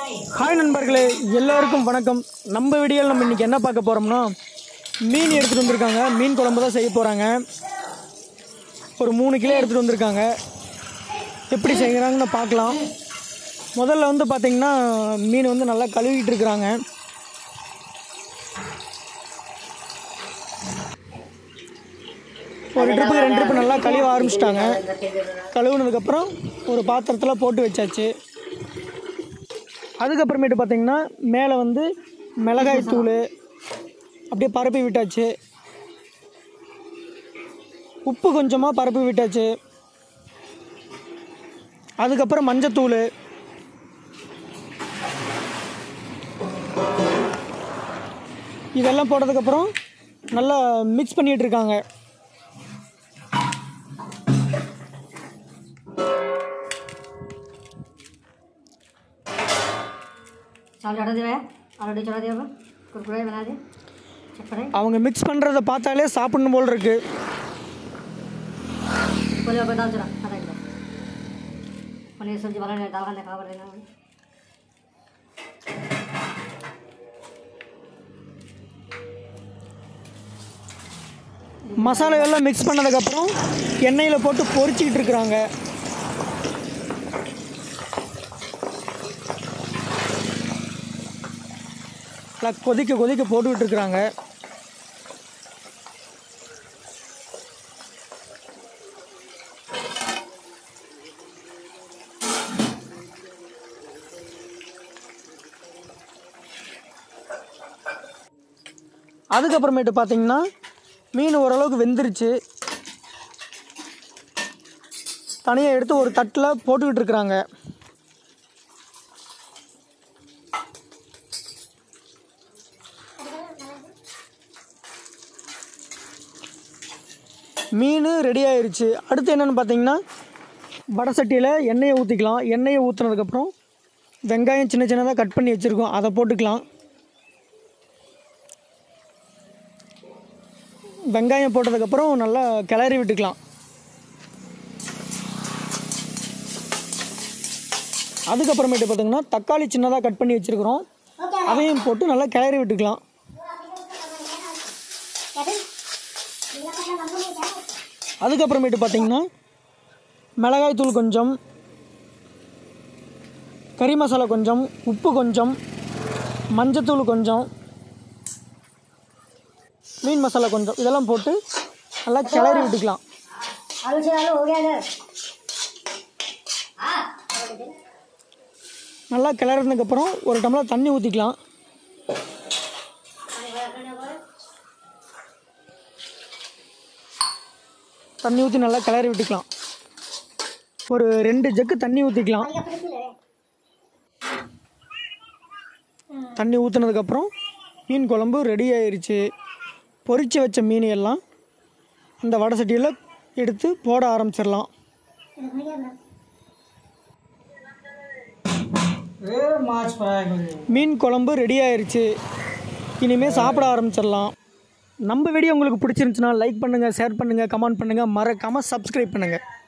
hi நண்பர்களே எல்லாருக்கும் வணக்கம் நம்ம வீடியோவில் நம்ம இன்றைக்கி என்ன பார்க்க போகிறோம்னா மீன் எடுத்துகிட்டு வந்திருக்காங்க மீன் குழம்பு தான் செய்ய போகிறாங்க ஒரு மூணு கிலோ எடுத்துகிட்டு வந்திருக்காங்க எப்படி செய்கிறாங்கன்னு பார்க்கலாம் முதல்ல வந்து பார்த்திங்கன்னா மீன் வந்து நல்லா கழுவிட்டு இருக்கிறாங்க ஒரு ட்ரிப்புக்கு ரெண்டு ட்ரிப்பு நல்லா கழுவ ஆரம்பிச்சிட்டாங்க கழுவுனதுக்கப்புறம் ஒரு பாத்திரத்தில் போட்டு வச்சாச்சு அதுக்கப்புறமேட்டு பார்த்தீங்கன்னா மேலே வந்து மிளகாய் தூள் அப்படியே பரப்பி விட்டாச்சு உப்பு கொஞ்சமாக பரப்பி விட்டாச்சு அதுக்கப்புறம் மஞ்சத்தூள் இதெல்லாம் போட்டதுக்கப்புறம் நல்லா மிக்ஸ் பண்ணிகிட்டு இருக்காங்க चावल चढ़ा दिया है ऑलरेडी चढ़ा दिया अब कुरकुरे बना दिए चटपटे அவங்க மிக்ஸ் பண்ணுறத பார்த்தாலே சாப்பிடணும் போல் இருக்குது बोले अब दाल चढ़ा आधा किलो पनीर सब्जी वाला ने दाल खाने खा देना மசாலா எல்லாம் மிக்ஸ் பண்ணதுக்கப்புறம் எண்ணெயில் போட்டு பொரிச்சிக்கிட்டு இருக்கிறாங்க நல்லா கொதிக்க கொதிக்க போட்டுக்கிட்டு இருக்கிறாங்க அதுக்கப்புறமேட்டு பார்த்தீங்கன்னா மீன் ஓரளவுக்கு வெந்துருச்சு தனியாக எடுத்து ஒரு தட்டில் போட்டுக்கிட்டு இருக்கிறாங்க மீன் ரெடி ஆயிருச்சு அடுத்து என்னென்னு பார்த்தீங்கன்னா வடை சட்டியில் எண்ணெயை ஊற்றிக்கலாம் எண்ணெயை ஊற்றுனதுக்கப்புறம் வெங்காயம் சின்ன சின்னதாக கட் பண்ணி வச்சுருக்கோம் அதை போட்டுக்கலாம் வெங்காயம் போட்டதுக்கப்புறம் நல்லா கிளறி விட்டுக்கலாம் அதுக்கப்புறமேட்டு பார்த்தீங்கன்னா தக்காளி சின்னதாக கட் பண்ணி வச்சுருக்குறோம் அதையும் போட்டு நல்லா கிளறி விட்டுக்கலாம் அதுக்கப்புறமேட்டு பார்த்தீங்கன்னா மிளகாய் தூள் கொஞ்சம் கறி மசாலா கொஞ்சம் உப்பு கொஞ்சம் மஞ்சத்தூள் கொஞ்சம் மீன் மசாலா கொஞ்சம் இதெல்லாம் போட்டு நல்லா கிளறி விட்டுக்கலாம் आलू से आलू हो गया इधर நல்லா கிளறினதுக்கப்புறம் ஒரு டம்ளர் தண்ணி ஊற்றிக்கலாம் தண்ணி ஊற்றி நல்லா கிளறி விட்டுக்கலாம் ஒரு ரெண்டு ஜக்கு தண்ணி ஊற்றிக்கலாம் தண்ணி ஊற்றுனதுக்கப்புறம் மீன் குழம்பு ரெடி ஆயிருச்சு பொரிச்சு வச்ச மீன் எல்லாம் அந்த வடை சட்டியில் எடுத்து போட ஆரம்பிச்சிடலாம் மீன் குழம்பு ரெடி ஆயிருச்சு இனிமேல் சாப்பிட ஆரம்பிச்சிடலாம் நம்ம வீடியோ உங்களுக்கு பிடிச்சிருந்துச்சுன்னா லைக் பண்ணுங்கள் ஷேர் பண்ணுங்கள் கமெண்ட் பண்ணுங்கள் மறக்காமல் சப்ஸ்கிரைப் பண்ணுங்கள்